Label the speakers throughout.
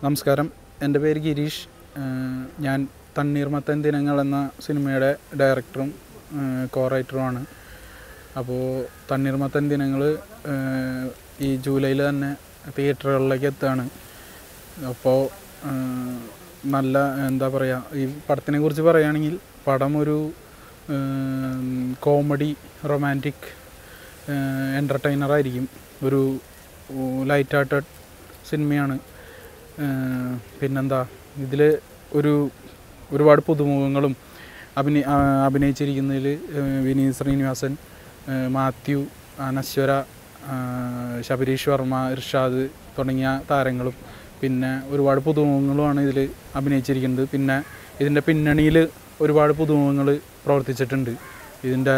Speaker 1: നമസ്കാരം എൻ്റെ പേര് ഗിരീഷ് ഏഹ് ഞാൻ തണ്ണീർമത്തൻ ദിനങ്ങൾ എന്ന സിനിമയുടെ ഡയറക്ടറും കോ റൈറ്ററുമാണ് അപ്പോൾ തണ്ണീർമത്തൻ ദിനങ്ങൾ ഈ ജൂലൈയിൽ തന്നെ തിയേറ്ററുകളിലേക്ക് എത്തുകയാണ് അപ്പോൾ നല്ല എന്താ പറയുക ഈ പടത്തിനെ കുറിച്ച് പറയുകയാണെങ്കിൽ പടം ഒരു കോമഡി റൊമാൻറ്റിക് എൻ്റർടൈനർ ആയിരിക്കും ഒരു ലൈറ്റ് ഹാർട്ടഡ് സിനിമയാണ് ഏഹ് പിന്നെന്താ ഇതിൽ ഒരു ഒരുപാട് പുതുമുഖങ്ങളും അഭിനയ ആ, അഭിനയിച്ചിരിക്കുന്നതിൽ വിനീത് ശ്രീനിവാസൻ ഏഹ് മാത്യു അനശ്വര ആ, ശബരീഷ് വർമ്മ ഇർഷാദ് തുടങ്ങിയ താരങ്ങളും പിന്നെ ഒരുപാട് പുതുമുഖങ്ങളുമാണ് ഇതിൽ അഭിനയിച്ചിരിക്കുന്നത് പിന്നെ ഇതിൻ്റെ പിന്നണിയിൽ ഒരുപാട് പുതുമുഖങ്ങൾ പ്രവർത്തിച്ചിട്ടുണ്ട് ഇതിൻ്റെ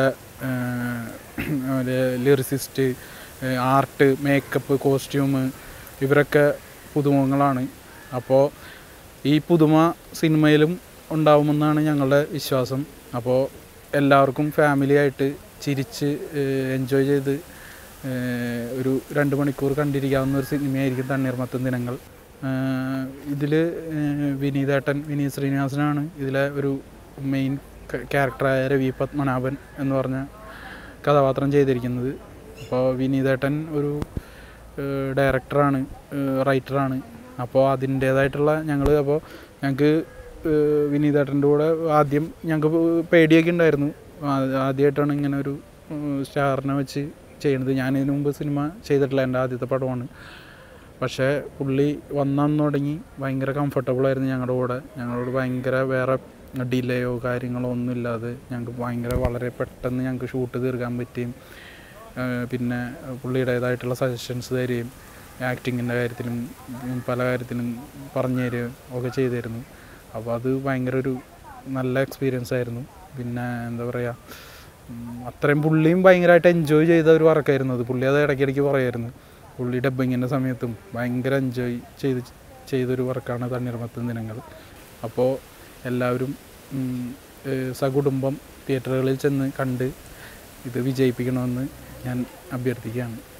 Speaker 1: ലിറിസിസ്റ്റ് ആർട്ട് മേക്കപ്പ് കോസ്റ്റ്യൂം ഇവരൊക്കെ പുതുമുഖങ്ങളാണ് അപ്പോൾ ഈ പുതുമ സിനിമയിലും ഉണ്ടാവുമെന്നാണ് ഞങ്ങളുടെ വിശ്വാസം അപ്പോൾ എല്ലാവർക്കും ഫാമിലി ആയിട്ട് ചിരിച്ച് എൻജോയ് ചെയ്ത് ഏഹ് ഒരു രണ്ട് മണിക്കൂർ കണ്ടിരിക്കാവുന്ന ഒരു സിനിമയായിരിക്കും തണ്ണീർമത്തൻ ദിനങ്ങൾ ഇതിൽ വിനീതേട്ടൻ വിനീത് ശ്രീനിവാസനാണ് ഇതിലെ ഒരു മെയിൻ ക്യാരക്ടറായ രവി പത്മനാഭൻ എന്ന് പറഞ്ഞ കഥാപാത്രം ചെയ്തിരിക്കുന്നത് അപ്പോൾ വിനീതേട്ടൻ ഒരു ഏഹ് ഡയറക്ടറാണ് ഏഹ് റൈറ്ററാണ് അപ്പോൾ അതിൻ്റേതായിട്ടുള്ള ഞങ്ങൾ അപ്പോൾ ഞങ്ങൾക്ക് ഏഹ് വിനീതേട്ടൻ്റെ കൂടെ ആദ്യം ഞങ്ങൾക്ക് പേടിയൊക്കെ ഉണ്ടായിരുന്നു ആ- ആദ്യമായിട്ടാണ് ഇങ്ങനെ ഒരു ഏഹ് സ്റ്റാറിനെ വെച്ച് ചെയ്യുന്നത് ഞാൻ ഇതിനു മുമ്പ് സിനിമ ചെയ്തിട്ടില്ല എൻ്റെ ആദ്യത്തെ പടമാണ് പക്ഷേ പുള്ളി വന്നു തുടങ്ങി ഭയങ്കര കംഫർട്ടബിൾ ആയിരുന്നു ഞങ്ങളുടെ കൂടെ ഞങ്ങളോട് ഭയങ്കര വേറെ ഡിലേയോ കാര്യങ്ങളോ ഒന്നും ഇല്ലാതെ ഞങ്ങൾക്ക് ഭയങ്കര വളരെ പെട്ടെന്ന് ഞങ്ങൾക്ക് ഷൂട്ട് തീർക്കാൻ പറ്റുകയും ഏഹ് പിന്നെ പുള്ളിയുടേതായിട്ടുള്ള സജഷൻസ് തരികയും ആക്ടിങ്ങിൻ്റെ കാര്യത്തിലും ഉം പല കാര്യത്തിലും പറഞ്ഞു തരികയും ഒക്കെ ചെയ്തിരുന്നു അപ്പോൾ അത് ഭയങ്കര ഒരു നല്ല എക്സ്പീരിയൻസ് ആയിരുന്നു പിന്നെ എന്താ പറയുക ഉം അത്രയും പുള്ളിയും ഭയങ്കരമായിട്ട് എൻജോയ് ചെയ്ത ഒരു വർക്കായിരുന്നു അത് പുള്ളി അത് ഇടയ്ക്കിടയ്ക്ക് പറയുമായിരുന്നു പുള്ളി ഡബ്ബിങ്ങിൻ്റെ സമയത്തും ഭയങ്കര എൻജോയ് ചെയ്ത് ചെയ്തൊരു വർക്കാണ് തണ്ണീർമത്തൻ ദിനങ്ങൾ അപ്പോൾ എല്ലാവരും ഉം, ഏഹ് സകുടുംബം തിയേറ്ററുകളിൽ ചെന്ന് കണ്ട് ഇത് വിജയിപ്പിക്കണമെന്ന് ഞാൻ അഭ്യർത്ഥിക്കുകയാണ്